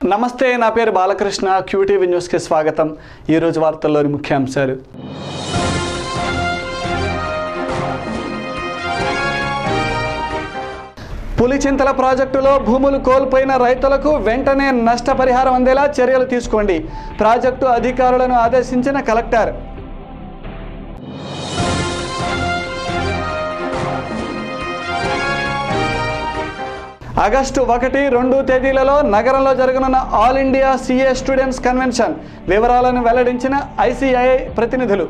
నమస్తే నా పేరు బాలకృష్ణ క్యూటీవీ న్యూస్కి స్వాగతం ఈరోజు వార్తల్లోని ముఖ్యాంశాలు పులిచింతల ప్రాజెక్టులో భూములు కోల్పోయిన రైతులకు వెంటనే నష్టపరిహారం అందేలా చర్యలు తీసుకోండి ప్రాజెక్టు అధికారులను ఆదేశించిన కలెక్టర్ ఆగస్టు ఒకటి రెండు తేదీలలో నగరంలో జరగనున్న all India CA students convention వివరాలను వెల్లడించిన ఐసిఐఐ ప్రతినిధులు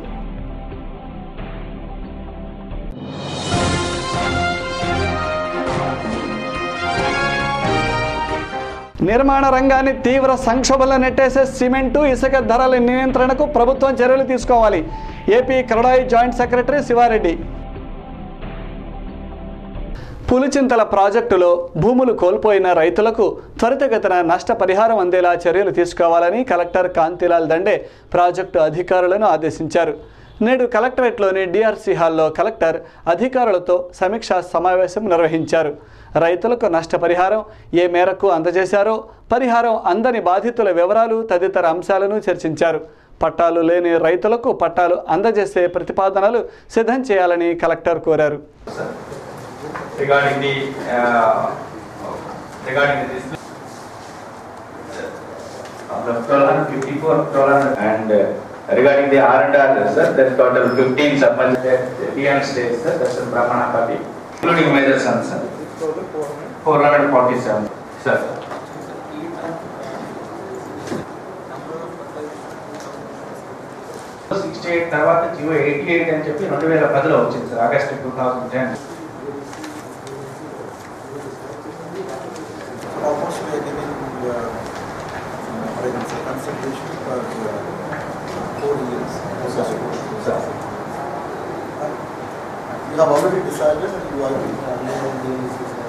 నిర్మాణ రంగాన్ని తీవ్ర సంక్షోభంలో నెట్టేసే సిమెంటు ఇసుక ధరల నియంత్రణకు ప్రభుత్వం చర్యలు తీసుకోవాలి AP CREDAI joint secretary Shiva Reddy Pulichintala ప్రాజెక్టులో భూములు కోల్పోయిన రైతులకు త్వరితగతిన నష్టపరిహారం అందేలా చర్యలు తీసుకోవాలని కలెక్టర్ కాంతిలాల్ దండే ప్రాజెక్టు అధికారులను ఆదేశించారు నేడు కలెక్టరేట్లోని డిఆర్సీ హాల్లో కలెక్టర్ అధికారులతో సమీక్షా సమావేశం నిర్వహించారు రైతులకు నష్టపరిహారం ఏ మేరకు అందజేశారో పరిహారం అందని బాధితుల వివరాలు తదితర అంశాలను చర్చించారు పట్టాలు లేని రైతులకు పట్టాలు అందజేసే ప్రతిపాదనలు సిద్ధం చేయాలని కలెక్టర్ కోరారు regarding the uh, regarding the this of the 1254 1200 and uh, regarding the R and R sir that total 15 submerged DN states sir that's the Brahmana party including major sons sir 447 sir sixty eight తర్వాత GO eighty eight అని చెప్పి రెండు వేల పదిలో వచ్చింది sir August two thousand ten almost we are giving, uh, for example, consideration for uh, four years. Sir. You have already decided and you are giving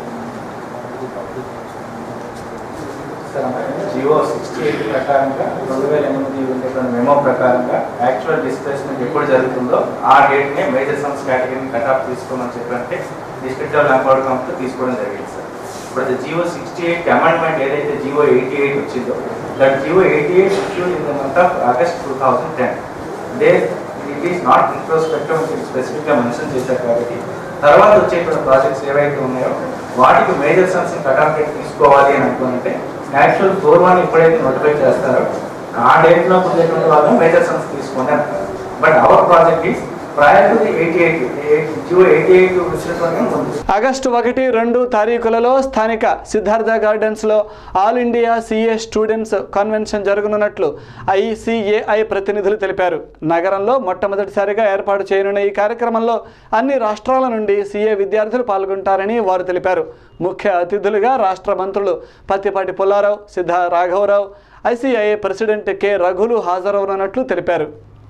GO sixty eight ప్రకారంగా రెండు వేల ఎనిమిది ఉండేటువంటి మెమో ప్రకారంగా యాక్చువల్ డిస్ప్లేస్మెంట్ ఎప్పుడు జరుగుతుందో ఆ డేట్నే మేజర్ సమ్స్ కేటగిరీని కట్ ఆఫ్ తీసుకోమని చెప్పంటే డిస్ట్రిక్ట్ లెవెల్ ఎంపవర్డ్ కౌన్సిల్ తీసుకోవడం జరిగింది సార్ ఇప్పుడు అది జియో సిక్స్టీ ఎయిట్ అమెండ్మెంట్ ఏదైతే జియో ఎయిటీ ఎయిట్ వచ్చిందో that GO eighty eight issued in the month of August two thousand ten they it is not introspective స్పెసిఫిక్గా mention చేశారు కాబట్టి తర్వాత వచ్చేటువంటి ప్రాజెక్ట్స్ ఏవైతే ఉన్నాయో వాటికి major sons cut off date తీసుకోవాలి అని అనుకుంటే యాక్చువల్ ఫోర్ వన్ ఎప్పుడైతే నోటిఫై చేస్తారో ఆ డేట్ లో ఉండేటువంటి వాళ్ళు మేజర్ సన్స్ తీసుకోండి అంటారు but our project is prior to the eighty eight GO eighty eight వచ్చినటువంటి ముందు ఆగస్టు ఒకటి రెండు తారీఖులలో స్థానిక సిద్ధార్థ గార్డెన్స్లో all India CA students convention జరగనున్నట్లు ఐసిఏఐ ప్రతినిధులు తెలిపారు నగరంలో మొట్టమొదటిసారిగా ఏర్పాటు చేయనున్న ఈ కార్యక్రమంలో అన్ని రాష్ట్రాల నుండి సిఏ విద్యార్థులు పాల్గొంటారని వారు తెలిపారు ముఖ్య అతిథులుగా రాష్ట్ర మంత్రులు పత్తిపాటి పుల్లారావు సిద్ధ రాఘవరావు ఐసిఐఏ ప్రెసిడెంట్ కె రఘులు హాజరవనున్నట్లు తెలిపారు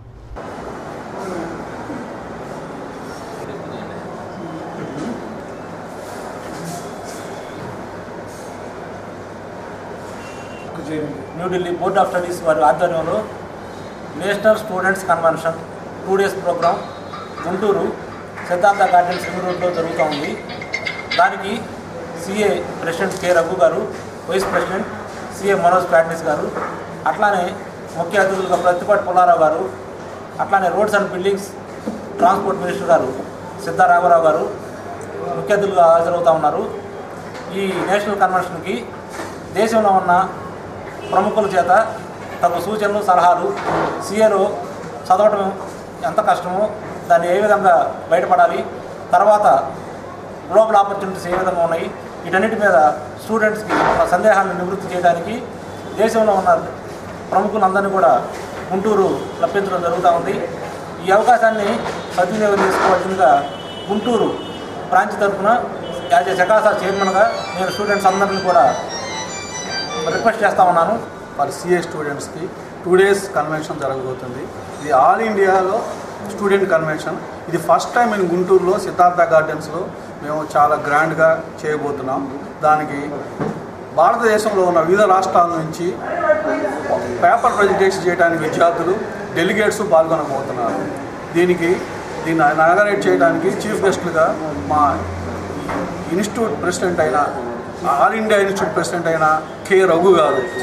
న్యూఢిల్లీ బోర్డ్ ఆఫ్ స్టడీస్ వారి ఆధ్వర్యంలో national students convention two days program Guntur Siddhartha gardens ring రోడ్లో జరుగుతూ ఉంది దానికి CA president K Raghu garu vice president CA Manoj Phadnis garu అట్లానే ముఖ్య అతిథులుగా ప్రతిపాటి పుల్లారావు గారు అట్లానే roads and buildings transport minister garu Siddha రాఘవరావు గారు ముఖ్య అతిథులుగా హాజరవుతూ ఉన్నారు ఈ నేషనల్ కన్వెన్షన్కి దేశంలో ఉన్న ప్రముఖుల చేత తగు సూచనలు సలహాలు సీఏలో చదవటం ఎంత కష్టమో దాన్ని ఏ విధంగా బయటపడాలి తర్వాత గ్లోబల్ ఆపర్చునిటీస్ ఏ విధంగా ఉన్నాయి వీటన్నిటి మీద స్టూడెంట్స్కి ఉన్న సందేహాలను నివృత్తి చేయడానికి దేశంలో ఉన్న ప్రముఖులందరినీ కూడా గుంటూరు రప్పించడం జరుగుతూ ఉంది ఈ అవకాశాన్ని సద్వినియోగం చేసుకోవాల్సిందిగా గుంటూరు బ్రాంచ్ తరఫున యాజ్ ఏ శకాసా చైర్మన్గా నేను స్టూడెంట్స్ అందరినీ కూడా రిక్వెస్ట్ చేస్తా ఉన్నాను ఫర్ సిఏ స్టూడెంట్స్కి టూ డేస్ కన్వెన్షన్ జరగబోతుంది ఇది ఆల్ ఇండియాలో స్టూడెంట్ కన్వెన్షన్ ఇది ఫస్ట్ టైం నేను గుంటూరులో సిద్ధార్థ గార్డెన్స్లో మేము చాలా గ్రాండ్గా చేయబోతున్నాం దానికి భారతదేశంలో ఉన్న వివిధ రాష్ట్రాల నుంచి పేపర్ ప్రజెంటేషన్ చేయడానికి విద్యార్థులు డెలిగేట్స్ పాల్గొనబోతున్నారు దీనికి దీన్ని ఇనాగరేట్ చేయడానికి చీఫ్ గెస్ట్లుగా మా ఇన్స్టిట్యూట్ ప్రెసిడెంట్ అయిన ఆల్ ఇండియా ఇన్స్టిట్యూట్ ప్రెసిడెంట్ అయిన కె రఘు గారు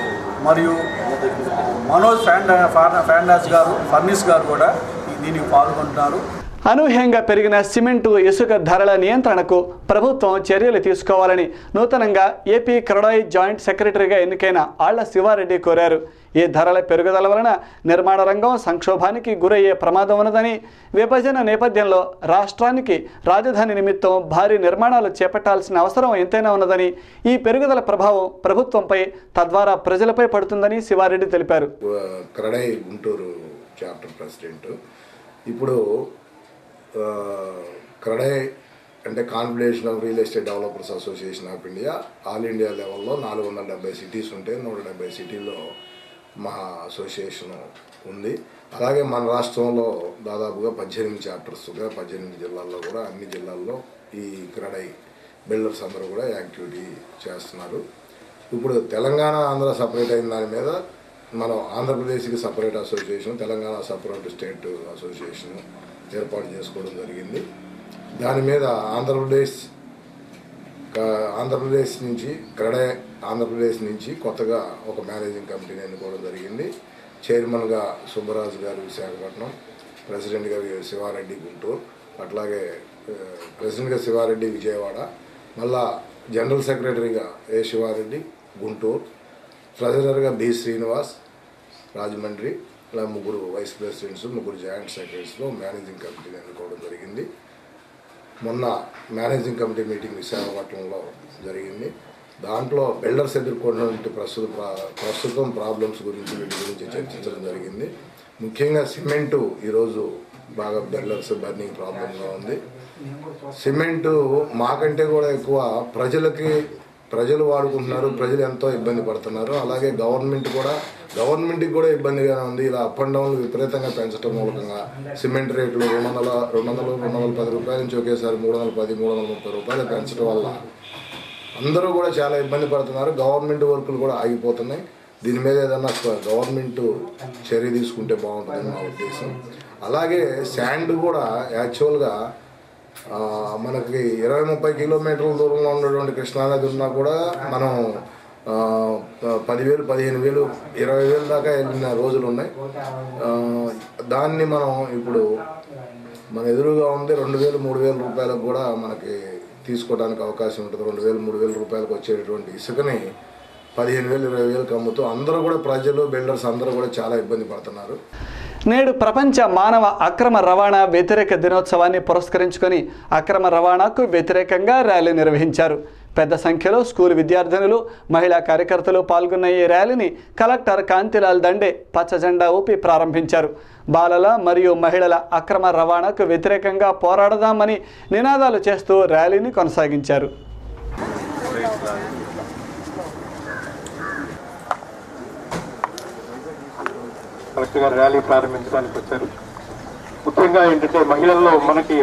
మరియు మనోజ్ ఫ్యాండా ఫ్యాండాస్ గారు ఫర్నిస్ గారు కూడా ఈ- దీనికి పాల్గొంటున్నారు అనూహ్యంగా పెరిగిన సిమెంటు ఇసుక ధరల నియంత్రణకు ప్రభుత్వం చర్యలు తీసుకోవాలని నూతనంగా ఏపీ క్రడాయి జాయింట్ సెక్రటరీగా ఎన్నికైన ఆళ్ల శివారెడ్డి కోరారు ఈ ధరల పెరుగుదల వలన నిర్మాణ రంగం సంక్షోభానికి గురయ్యే ప్రమాదం ఉన్నదని విభజన నేపథ్యంలో రాష్ట్రానికి రాజధాని నిమిత్తం భారీ నిర్మాణాలు చేపట్టాల్సిన అవసరం ఎంతైనా ఉన్నదని ఈ పెరుగుదల ప్రభావం ప్రభుత్వంపై తద్వారా ప్రజలపై పడుతుందని శివారెడ్డి తెలిపారు క్రడై గుంటూరు చాప్టర్ ప్రెసిడెంట్ ఇప్పుడు ఆ, క్రడై అంటే confederation of real estate developers association of India all India లెవెల్లో నాలుగు వందల డెబ్బై సిటీస్ ఉంటే నూట డెబ్బై సిటీల్లో మా అసోసియేషన్ ఉంది అలాగే మన రాష్ట్రంలో దాదాపుగా పద్దెనిమిది చాప్టర్స్గా పద్దెనిమిది జిల్లాల్లో కూడా అన్ని జిల్లాల్లో ఈ క్రడై బిల్డర్స్ అందరూ కూడా యాక్టివిటీ చేస్తున్నారు ఇప్పుడు తెలంగాణ ఆంధ్ర సపరేట్ అయిన దాని మీద మనం ఆంధ్రప్రదేశ్కి separate association Telangana separate state association ఏర్పాటు చేసుకోవడం జరిగింది దాని మీద ఆంధ్రప్రదేశ్ క- ఆంధ్రప్రదేశ్ నుంచి క్రడే ఆంధ్రప్రదేశ్ నుంచి కొత్తగా ఒక మేనేజింగ్ కమిటీని ఎన్నుకోవడం జరిగింది చైర్మన్గా సుబ్బరాజు గారు విశాఖపట్నం ప్రెసిడెంట్గా వి- శివారెడ్డి గుంటూరు అట్లాగే ఆ, ప్రెసిడెంట్గా శివారెడ్డి విజయవాడ మళ్ళా జనరల్ సెక్రటరీగా ఏ శివారెడ్డి గుంటూరు ట్రెజరర్గా బి శ్రీనివాస్ రాజమండ్రి ఇలా ముగ్గురు వైస్ ప్రెసిడెంట్స్ ముగ్గురు జాయింట్ సెక్రటరీస్లో మేనేజింగ్ కమిటీని ఎన్నుకోవడం జరిగింది మొన్న మేనేజింగ్ కమిటీ మీటింగ్ విశాఖపట్నంలో జరిగింది దాంట్లో బిల్డర్స్ ఎదుర్కొన్నటువంటి ప్రస్తుత ప్రా- ప్రస్తుతం ప్రాబ్లమ్స్ గురించి వీటి గురించి చర్చించడం జరిగింది ముఖ్యంగా సిమెంటు ఈరోజు బాగా బిల్డర్స్ బర్నింగ్ ప్రాబ్లంగా ఉంది సిమెంటు మాకంటే కూడా ఎక్కువ ప్రజలకి ప్రజలు వాడుకుంటున్నారు ప్రజలు ఎంతో ఇబ్బంది పడుతున్నారు అలాగే గవర్నమెంట్ కూడా గవర్నమెంట్కి కూడా ఇబ్బందిగానే ఉంది ఇలా అప్ అండ్ డౌన్లు విపరీతంగా పెంచడం మూలకంగా సిమెంట్ రేట్లు రెండు వందల రెండు వందలు రెండు వందల పది రూపాయల నుంచి ఒకేసారి మూడు వందల పది మూడు వందల ముప్పై రూపాయలు పెంచడం వల్ల అందరూ కూడా చాలా ఇబ్బంది పడుతున్నారు గవర్నమెంట్ వర్కులు కూడా ఆగిపోతున్నాయి దీని మీద ఏదన్నా స్వ- గవర్నమెంట్ చర్య తీసుకుంటే బాగుంటుందని మా ఉద్దేశం అలాగే శాండ్ కూడా యాక్చువల్గా ఆ, మనకి ఇరవై ముప్పై కిలోమీటర్ల దూరంలో ఉన్నటువంటి కృష్ణానది ఉన్నా కూడా మనం ఆ, పదివేలు పదిహేను వేలు ఇరవై వేలు దాకా వెళ్ళిన రోజులు ఉన్నాయి ఆ, దాన్ని మనం ఇప్పుడు మన ఎదురుగా ఉంది రెండు వేలు మూడు వేల రూపాయలకు కూడా మనకి తీసుకోవడానికి అవకాశం ఉంటుంది రెండు వేలు మూడు వేల రూపాయలకు వచ్చేటటువంటి ఇసుకని పదిహేను వేలు ఇరవై వేలకు అమ్ముతూ అందరూ కూడా ప్రజలు బిల్డర్స్ అందరూ కూడా చాలా ఇబ్బంది పడుతున్నారు నేడు ప్రపంచ మానవ అక్రమ రవాణా వ్యతిరేక దినోత్సవాన్ని పురస్కరించుకొని అక్రమ రవాణాకు వ్యతిరేకంగా ర్యాలీ నిర్వహించారు పెద్ద సంఖ్యలో స్కూల్ విద్యార్థినులు మహిళా కార్యకర్తలు పాల్గొన్న ఈ ర్యాలీని కలెక్టర్ కాంతిలాల్ దండే పచ్చ జెండా ఊపి ప్రారంభించారు బాలల మరియు మహిళల అక్రమ రవాణాకు వ్యతిరేకంగా పోరాడదామని నినాదాలు చేస్తూ ర్యాలీని కొనసాగించారు కలెక్టర్ గారు ర్యాలీ ప్రారంభించడానికి వచ్చారు ముఖ్యంగా ఏంటంటే మహిళల్లో మనకి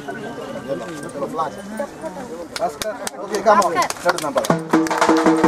Okay, come on. Third number.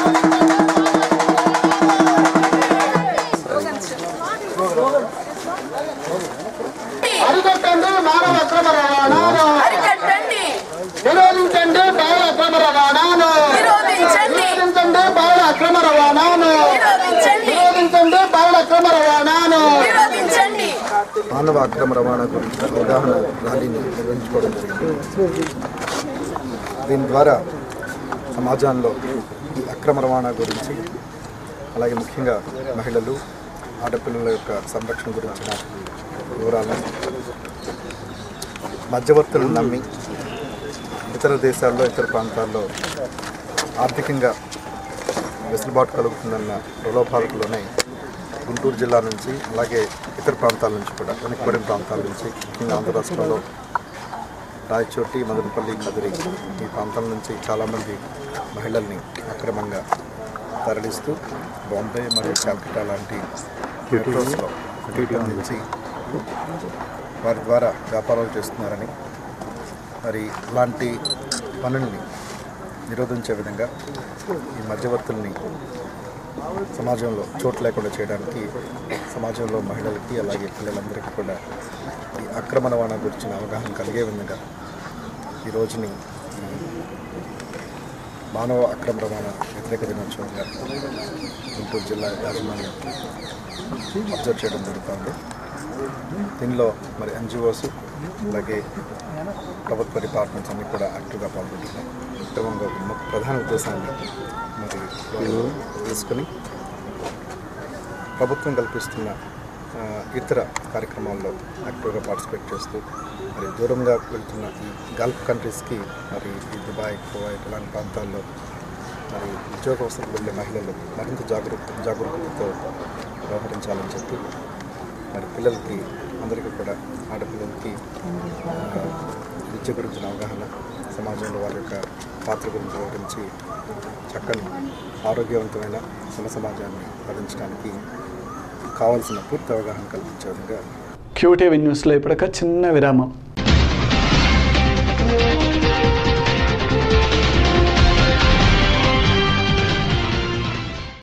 అరికట్టండి మానవ అక్రమ రవాణాను అరికట్టండి నిరోధించండి బాల అక్రమ రవాణాను నిరోధించండి నిరోధించండి బాల అక్రమ రవాణాను నిరోధించండి నిరోధించండి బాల అక్రమ రవాణాను నిరోధించండి మానవ అక్రమ రవాణా గురించి అవగాహన ర్యాలీని నిర్వహించుకోవడం జరిగింది దీని ద్వారా సమాజంలో ఈ అక్రమ రవాణా గురించి అలాగే ముఖ్యంగా మహిళలు ఆడపిల్లల యొక్క సంరక్షణ గురించిన వివరాలను మధ్యవర్తులను నమ్మి ఇతర దేశాల్లో ఇతర ప్రాంతాల్లో ఆర్థికంగా వెసులుబాటు కలుగుతుందన్న ప్రలోభాలకులోనే గుంటూరు జిల్లా నుంచి అలాగే ఇతర ప్రాంతాల నుంచి కూడా వెనకబడిన ప్రాంతాల నుంచి ముఖ్యంగా ఆంధ్ర రాష్ట్రంలో రాయచోటి మదనపల్లి కదిరి ఈ ప్రాంతం నుంచి చాలామంది మహిళల్ని అక్రమంగా తరలిస్తూ బాంబే మరియు కాల్కటా లాంటి మెట్రోస్లో నుంచి వారి ద్వారా వ్యాపారాలు చేస్తున్నారని మరి ఇలాంటి పనుల్ని నిరోధించే విధంగా ఈ మధ్యవర్తుల్ని సమాజంలో చోటు లేకుండా చేయడానికి సమాజంలో మహిళలకి అలాగే పిల్లలందరికీ కూడా ఈ అక్రమ రవాణా గురించిన అవగాహన కలిగే విధంగా ఈ రోజుని ఈ మానవ అక్రమ రవాణా వ్యతిరేక దినోత్సవంగా గుంటూరు జిల్లా యాజమాన్యం అబ్జర్వ్ చేయడం జరుగుతుంది దీనిలో మరి ఎన్జిఓస్ అలాగే ప్రభుత్వ డిపార్ట్మెంట్స్ అన్నీ కూడా యాక్టివ్గా పాల్గొంటున్నాయి క్రమంగా ఒక ము- ప్రధాన ఉద్దేశాన్ని మరి వాళ్ళు తీసుకుని ప్రభుత్వం కల్పిస్తున్న ఆ, ఇతర కార్యక్రమాల్లో యాక్టివ్గా పార్టిసిపేట్ చేస్తూ మరి దూరంగా వెళ్తున్న ఈ గల్ఫ్ కంట్రీస్కి మరి ఈ దుబాయ్ కువైట్ ఇలాంటి ప్రాంతాల్లో మరి ఉద్యోగ అవసరం వెళ్ళే మహిళలు మరింత జాగరూక జాగరూకతతో వ్యవహరించాలని చెప్పి మరి పిల్లలకి అందరికీ కూడా ఆడపిల్లలకి ఆ, విద్య గురించిన అవగాహన సమాజంలో వారి యొక్క పాత్ర గురించి వివరించి చక్కని ఆరోగ్యవంతమైన సమ సమాజాన్ని సాధించడానికి కావాల్సిన పూర్తి అవగాహన కల్పించే విధంగా క్యూటీవీ న్యూస్లో ఇప్పుడొక చిన్న విరామం